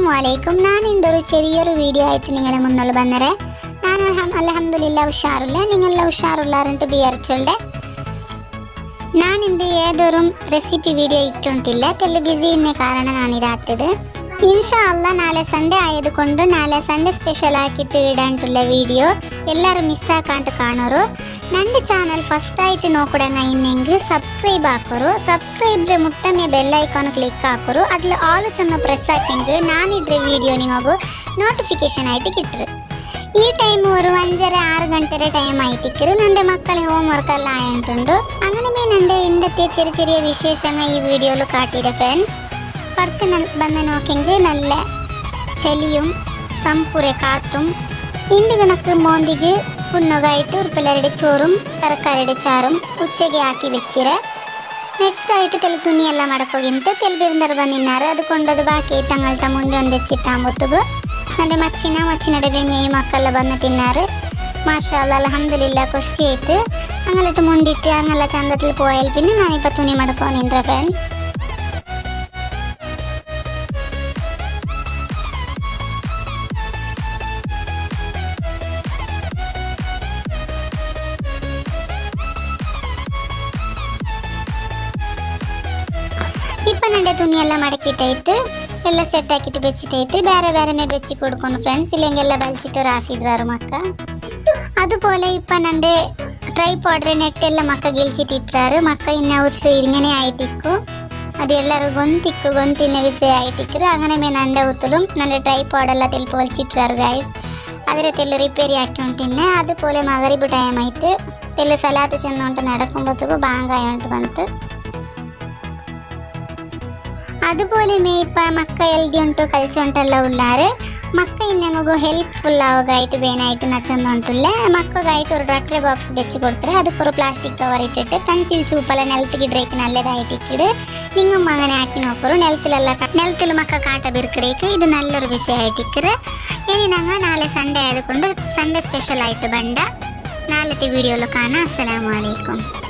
അസ്സലാമു അലൈക്കും ഞാൻ എൻ്റെ ഒരു ചെറിയൊരു വീഡിയോ ആയിട്ട് നിങ്ങളെ മുന്നിൽ വന്നരെ ഞാൻ അലഹമില്ല ഉഷാറില്ല നിങ്ങളെല്ലാം ഉഷാറുള്ളാറുണ്ട് വിചാരിച്ചോളുടെ ഞാൻ എൻ്റെ ഏതൊരു റെസിപ്പി വീഡിയോ ഇട്ടോണ്ടില്ല തെല്ല് ബിസി ഇന്ന കാരണം ഞാൻ ഇരാത്തത് ഇൻഷാ അല്ല നാളെ സൺഡേ ആയതുകൊണ്ട് നാളെ സൺഡേ ಸ್ಪೆಷಲ್ ആക്കിയിട്ട് ഇടാനുള്ള വീഡിയോ ಎಲ್ಲರೂ ಮಿಸ್ ಆಕಾಂತ ಕಾಣೋರು ನನ್ನ ಚಾನಲ್ ಫಸ್ಟ್ ಆಯ್ತು ನೋಕೊಡಂಗ ಇನ್ನೆಂಗ್ ಸಬ್ಸ್ಕ್ರೈಬ್ ಹಾಕೋರು ಸಬ್ಸ್ಕ್ರೈಬ್ರೆ ಮುಟ್ಟಮೆ ಬೆಲ್ ಐಕಾನ್ ಕ್ಲಿಕ್ ಹಾಕೋರು ಅದ್ಲ ಆಲ್ ಚೆನ್ನ ಪ್ರೆಸ್ ಹಾಕಿಂಗ್ ನಾನಿದ್ರೆ വീഡിയോ നിങ്ങൾക്ക് നോട്ടിഫിക്കേഷൻ ആയിട്ട് കിട്ടും ഈ ടൈം ഒരു അഞ്ചര ആറ് ഗಂಟೆರೆ ടൈം ആയിട്ടിക്കറ് എൻ്റെ മക്കളെ ഹോം വർക്ക് എല്ലാം ആയിട്ടുണ്ട് അങ്ങനെ മീൻ എൻ്റെ ഇന്നത്തെ ചെറിയ ചെറിയ വിശേഷങ്ങൾ ഈ വീഡിയോയിൽ കാട്ടിയില്ല ഫ്രണ്ട്സ് പുറത്ത് ಬಂದ നോക്കെങ്കിൽ നല്ല ಚಳಿയും ಸಂಪೂರೆ കാറ്റും ಇಂದು കണക്ക് മോന്തിക്ക് പുണ്ണുകായിട്ട് ഉറുപ്പിലരുടെ ചോറും തറക്കാരുടെ ചാറും ഉച്ചയ്ക്ക് ആക്കി വെച്ചിര നെക്സ്റ്റ് ആയിട്ട് തെല് തുണിയെല്ലാം മടക്കുകിಂತ തെൽബിരുന്നർ ಬಂದಿన్నారు ಅದು ಕೊಂಡದು ಬಾಕಿ ತಂಗಳ್ತ ಮುಂದೆ ಒಂದು ಹೆಚ್ಚಿಟ್ಟಾಂಬುತ್ತದು എൻ്റെ മച്ചിന മച്ചിനയുടെ വെഞ്ഞയും മക്കളെല്ലാം വന്ന് തിന്നാറ് മാഷാല്ല അലഹമില്ല കൊസി ആയിട്ട് അങ്ങോട്ട് മുണ്ടിട്ട് അങ്ങനെ ചന്തത്തിൽ പോയാൽ പിന്നെ ഞാനിപ്പോൾ തുണി മടക്കോനിன்ற ഫ്രണ്ട്സ് ഇപ്പം എൻ്റെ തുണിയെല്ലാം മടക്കിയിട്ടായിട്ട് എല്ലാം സെറ്റ് ആക്കിയിട്ട് വെച്ചിട്ടായിട്ട് വേറെ വേറെ മേ വെച്ച് കൊടുക്കണം ഫ്രണ്ട്സ് ഇല്ലെങ്കിൽ എല്ലാം വലിച്ചിട്ട് റാസിടാറ് മക്ക അതുപോലെ ഇപ്പം എൻ്റെ ട്രൈ പൗഡർ നെട്ടെല്ലാം മക്ക ഗെലിച്ചിട്ടിട്ടാറ് മക്ക ഇന്ന ഉത്ത് ഇങ്ങനെ ആയിട്ടിക്കും ಅದು ಎಲ್ಲರೂ ಗೊಂತಿಕ್ಕು ಗೊಂತಿನ ವಿಷಯ ಆಯ್ತಿಕ್ರು അങ്ങനെ ಮೇ ನಂಡೆ ಉತ್ತലും ನನ್ನ ಟ್ರೈ ಎಲ್ಲ ತೆಲ್ಪ ಹೊಲಿച്ചിಟ್ಟಾರು ಗೈಸ್ അതിരെ തെല്ല് റിപ്പയറി ആക്കിക്കൊണ്ടിന്നെ അതുപോലെ മകരിബ് ടൈം ആയിട്ട് തെല്ല് സലാത്ത് ചെന്നുകൊണ്ട് നടക്കുമ്പോഴത്തേക്ക് ബാങ്കായോണ്ട് വന്നിട്ട് അതുപോലെ മേ ഇപ്പ മക്ക എൽದಿ ಉಂಟು ಕಲ್ಚೊಂಟೆಲ್ಲ ಉಳ್ಳಾರೆ മക്ക ഇന്നങ്ങു ഹെൽപ്ഫുൾ ആവുകയായിട്ട് വേനായിട്ട് നച്ചൊന്നുണ്ടില്ല മക്കൾക്കായിട്ട് ഒരു ഡോക്ടറെ ബോക്സ് വെച്ച് കൊടുത്തത് അതിപ്പോൾ ഒരു പ്ലാസ്റ്റിക് കവർ ഇട്ടിട്ട് പെൻസിൽ ചൂപ്പെല്ലാം നിലത്ത് ഇടേക്ക് നല്ലതായിട്ട് ഇട്ടിട്ട് നിങ്ങും അങ്ങനെ ആക്കി നോക്കറു നിലത്തിലെല്ലാം നിലത്തിൽ മക്ക കാട്ട ബിർക്കിടേക്ക് ഇത് നല്ലൊരു വിഷയമായിട്ട് ഇക്കറ് ഇനി ഞങ്ങൾ നാളെ സൺഡേ ആയതുകൊണ്ട് സൺഡേ സ്പെഷ്യൽ ആയിട്ട് ബണ്ട നാളത്തെ വീഡിയോയിൽ കാണാം അസ്സലാമു അലൈക്കും